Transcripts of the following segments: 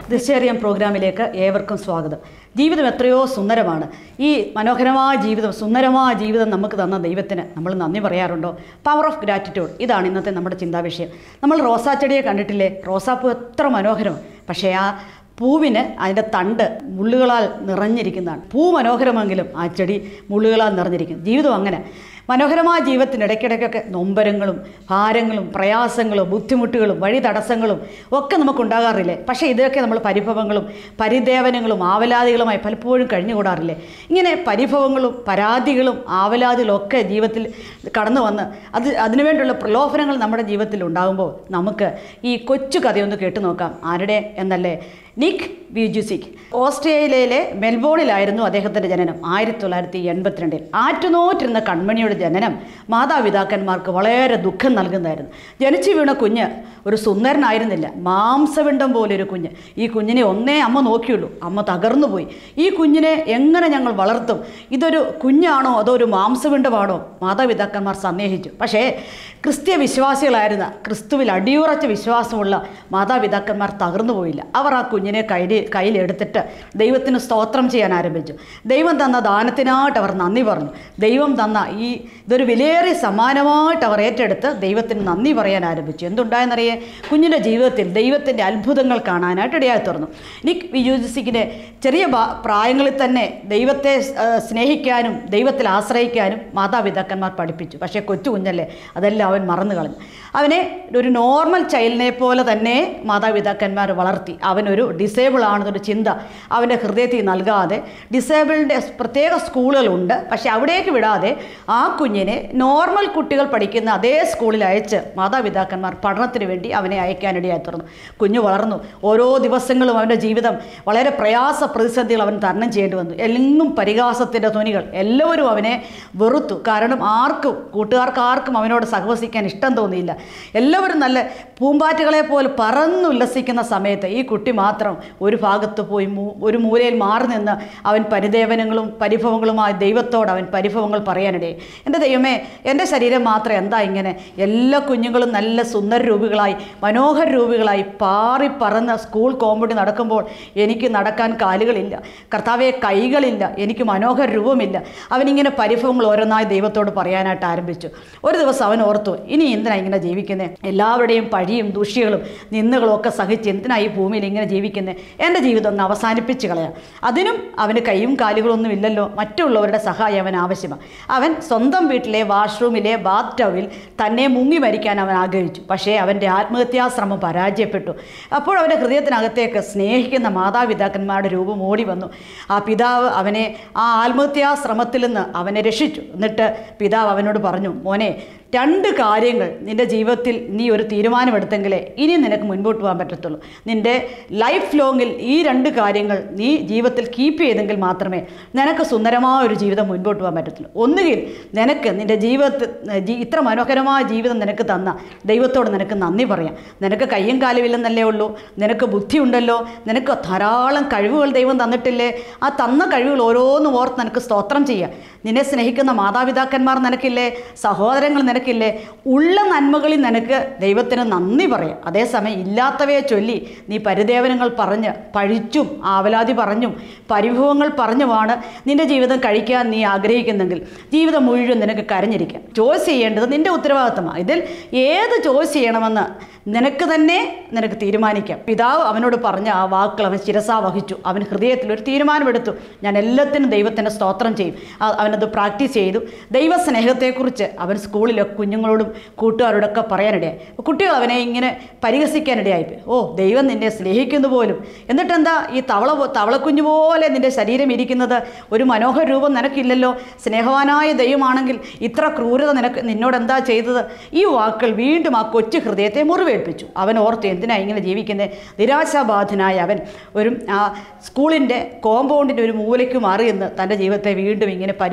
ദിശേറിയം പ്രോഗ്രാമിലേക്ക് ഏവർക്കും സ്വാഗതം ജീവിതം എത്രയോ സുന്ദരമാണ് ഈ മനോഹരമായ ജീവിതം സുന്ദരമായ ജീവിതം നമുക്ക് തന്ന ദൈവത്തിന് നമ്മൾ നന്ദി പറയാറുണ്ടോ പവർ ഓഫ് ഗ്രാറ്റിറ്റ്യൂഡ് ഇതാണ് ഇന്നത്തെ നമ്മുടെ ചിന്താവിഷയം നമ്മൾ റോസാച്ചെടിയെ കണ്ടിട്ടില്ലേ റോസാപ്പൂ എത്ര മനോഹരം പക്ഷേ ആ പൂവിന് അതിൻ്റെ തണ്ട് മുള്ളുകളാൽ നിറഞ്ഞിരിക്കുന്നതാണ് പൂ മനോഹരമെങ്കിലും ആ ചെടി മുള്ളുകളാൽ നിറഞ്ഞിരിക്കും ജീവിതം അങ്ങനെ മനോഹരമായ ജീവിതത്തിന് ഇടയ്ക്കിടയ്ക്കൊക്കെ നൊമ്പരങ്ങളും ഭാരങ്ങളും പ്രയാസങ്ങളും ബുദ്ധിമുട്ടുകളും വഴി തടസ്സങ്ങളും ഒക്കെ നമുക്കുണ്ടാകാറില്ലേ പക്ഷേ ഇതൊക്കെ നമ്മൾ പരിഭവങ്ങളും പരിദേവനങ്ങളും ആവലാദികളുമായി പലപ്പോഴും കഴിഞ്ഞുകൂടാറില്ലേ ഇങ്ങനെ പരിഭവങ്ങളും പരാതികളും ആവലാദികളും ഒക്കെ ജീവിതത്തിൽ കടന്നു വന്ന് അത് അതിനുവേണ്ടിയുള്ള പ്രലോഭനങ്ങൾ നമ്മുടെ ജീവിതത്തിൽ ഉണ്ടാകുമ്പോൾ നമുക്ക് ഈ കൊച്ചു കഥയൊന്ന് കേട്ടു നോക്കാം ആരുടെ എന്നല്ലേ നിക് വ്യൂജുസിക് ഓസ്ട്രേലിയയിലെ മെൽബോണിലായിരുന്നു അദ്ദേഹത്തിൻ്റെ ജനനം ആയിരത്തി തൊള്ളായിരത്തി എൺപത്തിരണ്ടിൽ ആറ്റുനോറ്റിരുന്ന കൺമണിയുടെ ജനനം മാതാപിതാക്കന്മാർക്ക് വളരെ ദുഃഖം നൽകുന്നതായിരുന്നു ജനിച്ചു വീണ കുഞ്ഞ് ഒരു സുന്ദരനായിരുന്നില്ല മാംസവിണ്ടം പോലെ ഒരു കുഞ്ഞ് ഈ കുഞ്ഞിനെ ഒന്നേ അമ്മ നോക്കിയുള്ളൂ അമ്മ തകർന്നുപോയി ഈ കുഞ്ഞിനെ എങ്ങനെ ഞങ്ങൾ വളർത്തും ഇതൊരു കുഞ്ഞാണോ അതോ ഒരു മാംസവിണ്ടമാണോ മാതാപിതാക്കന്മാർ സന്ദേഹിച്ചു പക്ഷേ ക്രിസ്ത്യ വിശ്വാസികളായിരുന്ന ക്രിസ്തുവിൽ അടിയുറച്ച വിശ്വാസമുള്ള മാതാപിതാക്കന്മാർ തകർന്നു പോയില്ല അവർ ആ കുഞ്ഞിനെ കയ്യിൽ കയ്യിലെടുത്തിട്ട് ദൈവത്തിന് സ്തോത്രം ചെയ്യാൻ ആരംഭിച്ചു ദൈവം തന്ന ദാനത്തിനായിട്ട് അവർ നന്ദി പറഞ്ഞു ദൈവം തന്ന ഈ ഇതൊരു വിലയേറിയ സമ്മാനമായിട്ട് അവർ ഏറ്റെടുത്ത് ദൈവത്തിന് നന്ദി പറയാൻ ആരംഭിച്ചു എന്തുണ്ടായെന്നറിയേ കുഞ്ഞിൻ്റെ ജീവിതത്തിൽ ദൈവത്തിൻ്റെ അത്ഭുതങ്ങൾ കാണാനായിട്ട് ഇടയായി തുറന്നു നിക് വിജുസിക്കിൻ്റെ ചെറിയ ബാ- പ്രായങ്ങളിൽ തന്നെ ദൈവത്തെ ആ, സ്നേഹിക്കാനും ദൈവത്തിൽ ആശ്രയിക്കാനും മാതാപിതാക്കന്മാർ പഠിപ്പിച്ചു പക്ഷേ കൊച്ചു കുഞ്ഞല്ലേ അതെല്ലാം അവൻ മറന്നു കളഞ്ഞു അവനെ ഒരു നോർമൽ ചൈൽഡിനെ പോലെ തന്നെ മാതാപിതാക്കന്മാർ വളർത്തി അവനൊരു ഡിസേബിൾ ആണെന്നൊരു ചിന്ത അവൻ്റെ ഹൃദയത്തിൽ നൽകാതെ ഡിസേബിളിൻ്റെ പ്രത്യേക സ്കൂളുകളുണ്ട് പക്ഷേ അവിടേക്ക് വിടാതെ ആ കുഞ്ഞിനെ നോർമൽ കുട്ടികൾ പഠിക്കുന്ന അതേ സ്കൂളിൽ അയച്ച് മാതാപിതാക്കന്മാർ പഠനത്തിന് വേണ്ടി അവനെ അയക്കാനിടയായി തുറന്നു കുഞ്ഞു വളർന്നു ഓരോ ദിവസങ്ങളും അവൻ്റെ ജീവിതം വളരെ പ്രയാസ പ്രതിസന്ധികൾ അവൻ തരണം ചെയ്യേണ്ടി വന്നു എല്ലാം പരിഹാസത്തിൻ്റെ ധ്വനികൾ എല്ലാവരും അവനെ വെറുത്തു കാരണം ആർക്കും കൂട്ടുകാർക്ക് ആർക്കും അവനോട് സഹവസിക്കാൻ ഇഷ്ടം തോന്നിയില്ല എല്ലാവരും നല്ല പൂമ്പാറ്റുകളെ പോലെ പറന്നുല്ലസിക്കുന്ന സമയത്ത് ഈ കുട്ടി മാത്രം ഒരു ഭാഗത്ത് പോയി മൂ- ഒരു മൂലയിൽ മാറി നിന്ന് അവൻ പരിദേവനങ്ങളും പരിഭവങ്ങളുമായി ദൈവത്തോട് അവൻ പരിഭവങ്ങൾ പറയാനിടയായി എൻ്റെ ദൈവമേ എൻ്റെ ശരീരം മാത്രം എന്താ ഇങ്ങനെ എല്ലാ കുഞ്ഞുങ്ങളും നല്ല സുന്ദര രൂപികളായി മനോഹര രൂപികളായി പാറി പറന്ന് സ്കൂൾ കോമ്പൗണ്ടിൽ നടക്കുമ്പോൾ എനിക്ക് നടക്കാൻ കാലുകളില്ല കർത്താവെ കൈകളില്ല എനിക്ക് മനോഹര രൂപമില്ല അവനിങ്ങനെ പരിഭവങ്ങൾ ഓരോന്നായി ദൈവത്തോട് പറയാനായിട്ട് ആരംഭിച്ചു ഒരു ദിവസം അവൻ ഓർത്തു ഇനി എന്തിനാ ഇങ്ങനെ ജീവിക്കുന്നത് എല്ലാവരുടെയും പഴിയും ദൂഷ്യങ്ങളും നിന്ദകളും ഒക്കെ സഹിച്ച് എന്തിനാ ഈ ഭൂമിയിൽ ഇങ്ങനെ ജീവിക്കുന്നത് എൻ്റെ ജീവിതം ഒന്ന് അവസാനിപ്പിച്ച് കളയാം അതിനും അവന് കൈയും കാലുകളൊന്നും ഇല്ലല്ലോ മറ്റുള്ളവരുടെ സഹായം അവൻ ആവശ്യമാണ് അവൻ സ്വന്തം വീട്ടിലെ വാഷ്റൂമിലെ ബാത്ത് ടവിൽ തന്നെ മുങ്ങി മരിക്കാൻ അവൻ ആഗ്രഹിച്ചു പക്ഷേ അവൻ്റെ ആത്മഹത്യാശ്രമം പരാജയപ്പെട്ടു അപ്പോൾ അവൻ്റെ ഹൃദയത്തിനകത്തേക്ക് സ്നേഹിക്കുന്ന മാതാപിതാക്കന്മാരുടെ രൂപം ഓടി വന്നു ആ പിതാവ് അവനെ ആ ആത്മഹത്യാശ്രമത്തിൽ നിന്ന് അവനെ രക്ഷിച്ചു എന്നിട്ട് പിതാവ് അവനോട് പറഞ്ഞു മോനെ രണ്ട് കാര്യങ്ങൾ നിൻ്റെ ജീവിതത്തിൽ നീ ഒരു തീരുമാനമെടുത്തെങ്കിലേ ഇനി നിനക്ക് മുൻപോട്ട് പോകാൻ പറ്റത്തുള്ളൂ നിൻ്റെ ലൈഫ് ലോങ്ങിൽ ഈ രണ്ട് കാര്യങ്ങൾ നീ ജീവിതത്തിൽ കീപ്പ് ചെയ്തെങ്കിൽ മാത്രമേ നിനക്ക് സുന്ദരമായ ഒരു ജീവിതം മുൻപോട്ട് പോകാൻ പറ്റത്തുള്ളൂ ഒന്നുകിൽ നിനക്ക് നിൻ്റെ ജീവിതത്തിൽ ജീ- ഇത്ര മനോഹരമായ ജീവിതം നിനക്ക് തന്ന ദൈവത്തോട് നിനക്ക് നന്ദി പറയാം നിനക്ക് കയ്യും കാലുമില്ലെന്നല്ലേ ഉള്ളൂ നിനക്ക് ബുദ്ധിയുണ്ടല്ലോ നിനക്ക് ധാരാളം കഴിവുകൾ ദൈവം തന്നിട്ടില്ലേ ആ തന്ന കഴിവുകൾ ഓരോന്നും ഓർത്ത് നിനക്ക് സ്തോത്രം ചെയ്യാം നിന്നെ സ്നേഹിക്കുന്ന മാതാപിതാക്കന്മാർ നിനക്കില്ലേ സഹോദരങ്ങൾ നിനക്കില്ലേ ഉള്ള നന്മകളിൽ നിനക്ക് ദൈവത്തിന് നന്ദി പറയാം അതേസമയം ഇല്ലാത്തവയെ ചൊല്ലി നീ പരിദേവനങ്ങൾ പറഞ്ഞ് പഴിച്ചും ആവലാതി പറഞ്ഞും പരിഭവങ്ങൾ പറഞ്ഞുമാണ് നിന്റെ ജീവിതം കഴിക്കാൻ നീ ആഗ്രഹിക്കുന്നെങ്കിൽ ജീവിതം മുഴുവൻ നിനക്ക് കരഞ്ഞിരിക്കാം ചോയ്സ് ചെയ്യേണ്ടത് നിന്റെ ഉത്തരവാദിത്തമാണ് ഇതിൽ ഏത് ചോയ്സ് ചെയ്യണമെന്ന് നിനക്ക് തന്നെ നിനക്ക് തീരുമാനിക്കാം പിതാവ് അവനോട് പറഞ്ഞ ആ വാക്കുകൾ അവൻ ശിരസാ വഹിച്ചു അവൻ ഹൃദയത്തിൽ ഒരു തീരുമാനമെടുത്തു ഞാൻ എല്ലാത്തിനും ദൈവത്തിൻ്റെ സ്തോത്രം ചെയ്യും ആ- അവനത് പ്രാക്ടീസ് ചെയ്തു ദൈവസ്നേഹത്തെക്കുറിച്ച് അവൻ സ്കൂളിലെ കുഞ്ഞുങ്ങളോടും കൂട്ടുകാരോടൊക്കെ പറയാനിടയായി അപ്പോൾ കുട്ടികൾ അവനെ ഇങ്ങനെ പരിഹസിക്കാനിടയായി ഓ ദൈവം നിന്നെ സ്നേഹിക്കുന്നു പോലും എന്നിട്ടെന്താ ഈ തവള പോ- തവളക്കുഞ്ഞു പോലെ നിൻ്റെ ശരീരം ഇരിക്കുന്നത് ഒരു മനോഹര രൂപം നിനക്കില്ലല്ലോ സ്നേഹവാനായ ദൈവമാണെങ്കിൽ ഇത്ര ക്രൂരത നിനക്ക് നിന്നോട് എന്താ ചെയ്തത് ഈ വാക്കുകൾ വീണ്ടും ആ കൊച്ചു ഹൃദയത്തെ മുറിവേൽപ്പിച്ചു അവൻ ഓർത്തു എന്തിനാ ഇങ്ങനെ ജീവിക്കുന്നത് നിരാശാബാധനായ അവൻ ഒരു ആ സ്കൂളിൻ്റെ കോമ്പൗണ്ടിൻ്റെ ഒരു മൂലയ്ക്ക് മാറി എന്ന് തൻ്റെ ജീവിതത്തെ വീണ്ടും ഇങ്ങനെ പരിഭ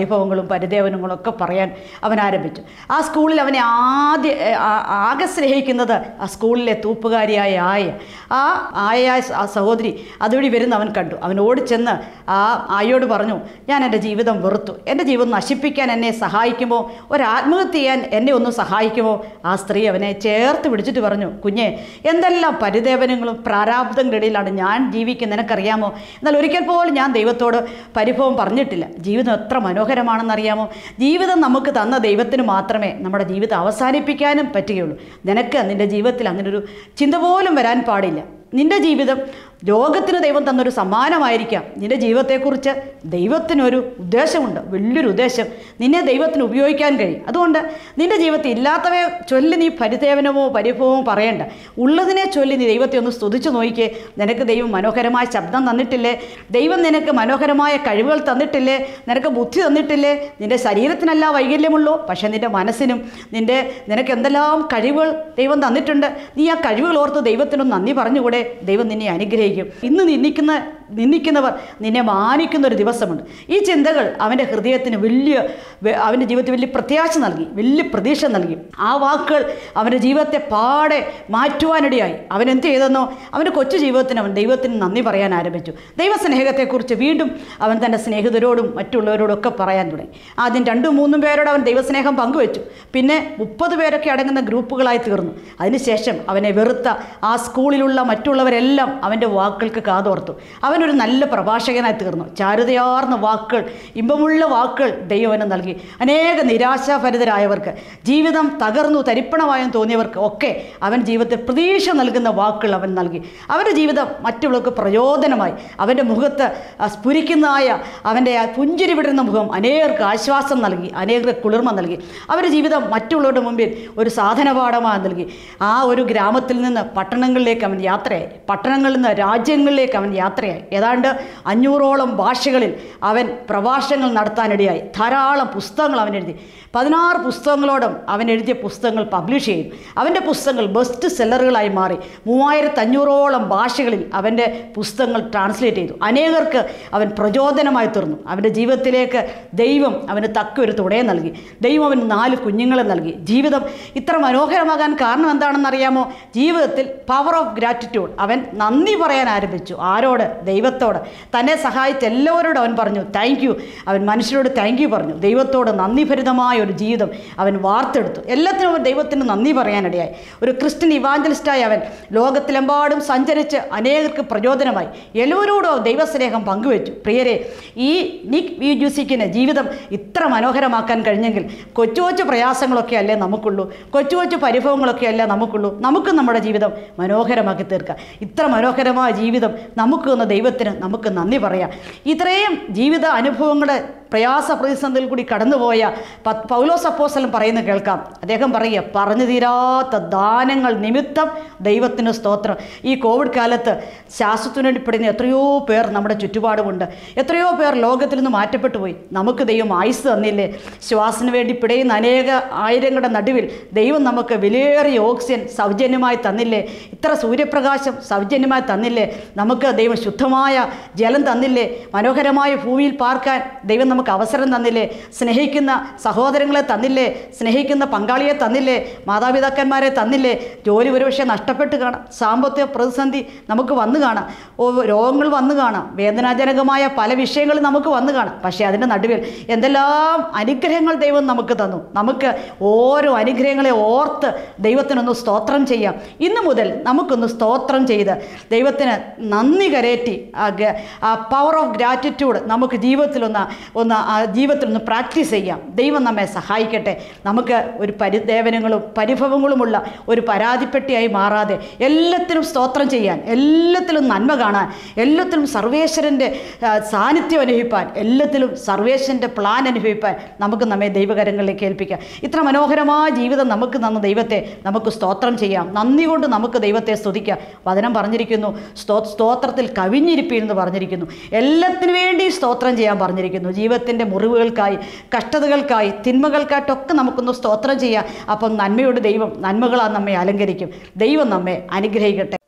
പരിഭവങ്ങളും പരിദേവനങ്ങളും ഒക്കെ പറയാൻ അവൻ ആരംഭിച്ചു ആ സ്കൂളിൽ അവനെ ആദ്യ ആ- ആകെ സ്നേഹിക്കുന്നത് ആ സ്കൂളിലെ തൂപ്പുകാരിയായ ആയ ആ ആയ ആ സഹോദരി അതുവഴി വരുന്ന അവൻ കണ്ടു അവൻ ഓടിച്ചെന്ന് ആ ആയോട് പറഞ്ഞു ഞാൻ എൻ്റെ ജീവിതം വെറുത്തു എൻ്റെ ജീവിതം നശിപ്പിക്കാൻ എന്നെ സഹായിക്കുമോ ഒരാത്മഹത്യ ചെയ്യാൻ എന്നെ ഒന്ന് സഹായിക്കുമോ ആ സ്ത്രീ അവനെ ചേർത്ത് പിടിച്ചിട്ട് പറഞ്ഞു കുഞ്ഞെ എന്തെല്ലാം പരിദേവനങ്ങളും പ്രാരാബ്ദങ്ങളിലാണ് ഞാൻ ജീവിക്കുന്നത് നിനക്കറിയാമോ എന്നാൽ ഒരിക്കൽ പോലും ഞാൻ ദൈവത്തോട് പരിഭവം പറഞ്ഞിട്ടില്ല ജീവിതം എത്ര മനോഹരമാണെന്നറിയാമോ ജീവിതം നമുക്ക് തന്ന ദൈവത്തിന് മാത്രമേ നമ്മുടെ ജീവിതം അവസാനിപ്പിക്കാനും പറ്റുകയുള്ളൂ നിനക്ക് നിൻ്റെ ജീവിതത്തിൽ അങ്ങനൊരു ചിന്ത പോലും വരാൻ പാടില്ല നിൻ്റെ ജീവിതം ലോകത്തിന് ദൈവം തന്നൊരു സമ്മാനമായിരിക്കാം നിൻ്റെ ജീവിതത്തെക്കുറിച്ച് ദൈവത്തിനൊരു ഉദ്ദേശമുണ്ട് വലിയൊരു ഉദ്ദേശം നിന്നെ ദൈവത്തിന് ഉപയോഗിക്കാൻ കഴിയും അതുകൊണ്ട് നിൻ്റെ ജീവിതത്തിൽ ഇല്ലാത്തവയെ ചൊല്ലി നീ പരിദേവനമോ പരിഭവമോ പറയണ്ട ഉള്ളതിനെ ചൊല്ലി നീ ദൈവത്തെ ഒന്ന് സ്തുതിച്ചു നോക്കിക്കേ നിനക്ക് ദൈവം മനോഹരമായ ശബ്ദം തന്നിട്ടില്ലേ ദൈവം നിനക്ക് മനോഹരമായ കഴിവുകൾ തന്നിട്ടില്ലേ നിനക്ക് ബുദ്ധി തന്നിട്ടില്ലേ നിൻ്റെ ശരീരത്തിനല്ല വൈകല്യമുള്ളൂ പക്ഷേ നിൻ്റെ മനസ്സിനും നിൻ്റെ നിനക്ക് എന്തെല്ലാം കഴിവുകൾ ദൈവം തന്നിട്ടുണ്ട് നീ ആ കഴിവുകൾ ഓർത്ത് ദൈവത്തിനൊന്ന് നന്ദി പറഞ്ഞുകൂടെ ദൈവം നിന്നെ അനുഗ്രഹിക്കും ഇന്ന് നിന്ദിക്കുന്ന നിന്ദിക്കുന്നവർ നിന്നെ മാനിക്കുന്ന ഒരു ദിവസമുണ്ട് ഈ ചിന്തകൾ അവൻ്റെ ഹൃദയത്തിന് വലിയ വെ- അവൻ്റെ ജീവിതത്തിൽ വലിയ പ്രത്യാശ നൽകി വലിയ പ്രതീക്ഷ നൽകി ആ വാക്കുകൾ അവൻ്റെ ജീവിതത്തെ പാടെ മാറ്റുവാനിടയായി അവൻ എന്ത് ചെയ്തെന്നോ അവൻ്റെ കൊച്ചു ജീവിതത്തിന് അവൻ ദൈവത്തിന് നന്ദി പറയാൻ ആരംഭിച്ചു ദൈവസ്നേഹത്തെക്കുറിച്ച് വീണ്ടും അവൻ തൻ്റെ സ്നേഹിതരോടും മറ്റുള്ളവരോടും ഒക്കെ പറയാൻ തുടങ്ങി ആദ്യം രണ്ടും മൂന്നും പേരോട് അവൻ ദൈവസ്നേഹം പങ്കുവെച്ചു പിന്നെ മുപ്പത് പേരൊക്കെ അടങ്ങുന്ന ഗ്രൂപ്പുകളായി തീർന്നു അതിനുശേഷം അവനെ വെറുത്ത ആ സ്കൂളിലുള്ള മറ്റുള്ളവരെല്ലാം അവൻ്റെ വാക്കുകൾക്ക് കാതോർത്തു അവനൊരു നല്ല പ്രഭാഷകനായി തീർന്നു ചാരുതയാർന്ന വാക്കുകൾ ഇമ്പമുള്ള വാക്കുകൾ ദൈവവന് നൽകി അനേക നിരാശാഭരിതരായവർക്ക് ജീവിതം തകർന്നു തരിപ്പണമായെന്ന് തോന്നിയവർക്ക് ഒക്കെ അവൻ ജീവിതത്തിൽ പ്രതീക്ഷ നൽകുന്ന വാക്കുകൾ അവൻ നൽകി അവൻ്റെ ജീവിതം മറ്റുള്ളവർക്ക് പ്രചോദനമായി അവൻ്റെ മുഖത്ത് ആ സ്ഫുരിക്കുന്നതായ അവൻ്റെ ആ പുഞ്ചിരി വിടുന്ന മുഖം അനേകർക്ക് ആശ്വാസം നൽകി അനേകർക്ക് കുളിർമ നൽകി അവരുടെ ജീവിതം മറ്റുള്ളവരുടെ മുമ്പിൽ ഒരു സാധനപാഠമായി നൽകി ആ ഒരു ഗ്രാമത്തിൽ നിന്ന് പട്ടണങ്ങളിലേക്ക് അവൻ യാത്രയായി പട്ടണങ്ങളിൽ നിന്ന് രാജ്യങ്ങളിലേക്ക് അവൻ യാത്രയായി ഏതാണ്ട് അഞ്ഞൂറോളം ഭാഷകളിൽ അവൻ പ്രഭാഷണങ്ങൾ നടത്താനിടയായി ധാരാളം പുസ്തകങ്ങൾ അവൻ എഴുതി പതിനാറ് പുസ്തകങ്ങളോടും അവൻ എഴുതിയ പുസ്തകങ്ങൾ പബ്ലിഷ് ചെയ്തു അവൻ്റെ പുസ്തകങ്ങൾ ബെസ്റ്റ് സെല്ലറുകളായി മാറി മൂവായിരത്തി അഞ്ഞൂറോളം ഭാഷകളിൽ അവൻ്റെ പുസ്തകങ്ങൾ ട്രാൻസ്ലേറ്റ് ചെയ്തു അനേകർക്ക് അവൻ പ്രചോദനമായി തീർന്നു അവൻ്റെ ജീവിതത്തിലേക്ക് ദൈവം അവന് തക്ക ഒരു തുണയെ നൽകി ദൈവം അവന് നാല് കുഞ്ഞുങ്ങളെ നൽകി ജീവിതം ഇത്ര മനോഹരമാകാൻ കാരണം എന്താണെന്നറിയാമോ ജീവിതത്തിൽ പവർ ഓഫ് ഗ്രാറ്റിറ്റ്യൂഡ് അവൻ നന്ദി പറയാൻ ആരംഭിച്ചു ആരോട് ദൈവത്തോട് തന്നെ സഹായിച്ച എല്ലാവരോടും അവൻ പറഞ്ഞു താങ്ക് യു അവൻ മനുഷ്യരോട് താങ്ക് യു പറഞ്ഞു ദൈവത്തോട് നന്ദിഭരിതമായ ഒരു ജീവിതം അവൻ വാർത്തെടുത്തു എല്ലാത്തിനും അവൻ ദൈവത്തിന് നന്ദി പറയാനിടയായി ഒരു ക്രിസ്ത്യൻ ഇവാഞ്ചലിസ്റ്റായി അവൻ ലോകത്തിലെമ്പാടും സഞ്ചരിച്ച് അനേകർക്ക് പ്രചോദനമായി എല്ലാവരോടും അവൻ ദൈവസ്നേഹം പങ്കുവെച്ചു പ്രിയരെ ഈ നിക് വി ജ്യൂസിക്കിന് ജീവിതം ഇത്ര മനോഹരമാക്കാൻ കഴിഞ്ഞെങ്കിൽ കൊച്ചു കൊച്ചു പ്രയാസങ്ങളൊക്കെ അല്ലേ നമുക്കുള്ളൂ കൊച്ചു കൊച്ചു പരിഭവങ്ങളൊക്കെ അല്ലേ നമുക്കുള്ളൂ നമുക്ക് നമ്മുടെ ജീവിതം മനോഹരമാക്കി തീർക്കാം ഇത്ര മനോഹരമായ ജീവിതം നമുക്ക് തന്ന ദൈവത്തിന് നമുക്ക് നന്ദി പറയാം ഇത്രയും ജീവിത അനുഭവങ്ങളുടെ പ്രയാസ പ്രതിസന്ധിയിൽ കൂടി കടന്നുപോയ പ- പൗലോസ് അപ്പോസ്തലൻ പറയുന്നത് കേൾക്കാം അദ്ദേഹം പറയുക പറഞ്ഞു തീരാത്ത ദാനങ്ങൾ നിമിത്തം ദൈവത്തിന് സ്തോത്രം ഈ കോവിഡ് കാലത്ത് ശാസ്ത്രത്തിന് വേണ്ടി പെടുന്ന എത്രയോ പേർ നമ്മുടെ ചുറ്റുപാടുമുണ്ട് എത്രയോ പേർ ലോകത്തിൽ നിന്ന് മാറ്റപ്പെട്ടു പോയി നമുക്ക് ദൈവം ആയുസ് തന്നില്ലേ ശ്വാസത്തിന് വേണ്ടി പിടയുന്ന അനേക ആയിരങ്ങളുടെ നടുവിൽ ദൈവം നമുക്ക് വിലയേറിയ ഓക്സിജൻ സൗജന്യമായി തന്നില്ലേ ഇത്ര സൂര്യപ്രകാശം സൗജന്യമായി തന്നില്ലേ നമുക്ക് ദൈവം ശുദ്ധമായ ജലം തന്നില്ലേ മനോഹരമായ ഭൂമിയിൽ പാർക്കാൻ ദൈവം നമുക്ക് അവസരം തന്നില്ലേ സ്നേഹിക്കുന്ന സഹോദരങ്ങളെ തന്നില്ലേ സ്നേഹിക്കുന്ന പങ്കാളിയെ തന്നില്ലേ മാതാപിതാക്കന്മാരെ തന്നില്ലേ ജോലി ഒരുപക്ഷെ നഷ്ടപ്പെട്ട് കാണാം സാമ്പത്തിക പ്രതിസന്ധി നമുക്ക് വന്നു കാണാം ഓ രോഗങ്ങൾ വന്നു കാണാം വേദനാജനകമായ പല വിഷയങ്ങളും നമുക്ക് വന്നു കാണാം പക്ഷേ അതിൻ്റെ നടുവിൽ എന്തെല്ലാം അനുഗ്രഹങ്ങൾ ദൈവം നമുക്ക് തന്നു നമുക്ക് ഓരോ അനുഗ്രഹങ്ങളെ ഓർത്ത് ദൈവത്തിനൊന്ന് സ്തോത്രം ചെയ്യാം ഇന്നു മുതൽ നമുക്കൊന്ന് സ്തോത്രം ചെയ്ത് ദൈവത്തിന് നന്ദി കരേറ്റി ആ ഗ- ആ പവർ ഓഫ് ഗ്രാറ്റിറ്റ്യൂഡ് നമുക്ക് ജീവിതത്തിലൊന്ന് ഒന്ന് ആ ജീവിതത്തിലൊന്ന് പ്രാക്ടീസ് ചെയ്യാം ദൈവം നമ്മെ സഹായിക്കട്ടെ നമുക്ക് ഒരു പരിദേവനങ്ങളും പരിഭവങ്ങളുമുള്ള ഒരു പരാതിപ്പെട്ടിയായി മാറാതെ എല്ലാത്തിനും സ്തോത്രം ചെയ്യാൻ എല്ലാത്തിലും നന്മ കാണാൻ എല്ലാത്തിലും സർവേശ്വരൻ്റെ ആ, സാന്നിധ്യം അനുഭവിപ്പാൻ എല്ലാത്തിലും സർവേശ്വരൻ്റെ പ്ലാൻ അനുഭവിപ്പാൻ നമുക്ക് നമ്മെ ദൈവകരങ്ങളിലേക്ക് ഏൽപ്പിക്കാം ഇത്ര മനോഹരമായ ജീവിതം നമുക്ക് തന്ന ദൈവത്തെ നമുക്ക് സ്തോത്രം ചെയ്യാം നന്ദി കൊണ്ട് നമുക്ക് ദൈവത്തെ സ്തുതിക്കാം വചനം പറഞ്ഞിരിക്കുന്നു സ്തോ സ്തോത്രത്തിൽ കവിഞ്ഞിരിപ്പീൻ എന്ന് പറഞ്ഞിരിക്കുന്നു എല്ലാത്തിനു വേണ്ടി സ്തോത്രം ചെയ്യാൻ പറഞ്ഞിരിക്കുന്നു ജീവിതത്തിൻ്റെ മുറിവുകൾക്കായി കഷ്ടതകൾക്കായി തിന്മകൾക്കായിട്ടൊക്കെ നമുക്കൊന്ന് സ്തോത്രം ചെയ്യാം അപ്പം നന്മയുടെ ദൈവം നന്മകളാൽ നമ്മെ അലങ്കരിക്കും ദൈവം നമ്മെ അനുഗ്രഹിക്കട്ടെ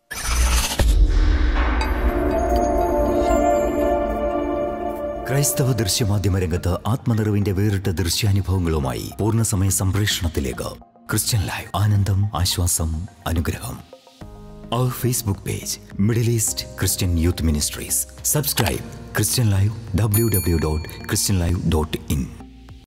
ക്രൈസ്തവ ദൃശ്യമാധ്യമ രംഗത്ത് ആത്മനിറവിന്റെ വേറിട്ട ദൃശ്യാനുഭവങ്ങളുമായി പൂർണ്ണസമയ സംപ്രേഷണത്തിലേക്ക് ക്രിസ്ത്യൻ ലൈവ് ആനന്ദം ആശ്വാസം അനുഗ്രഹം അവർ Facebook page Middle East Christian youth ministries subscribe Christian live W W dot Christian live dot in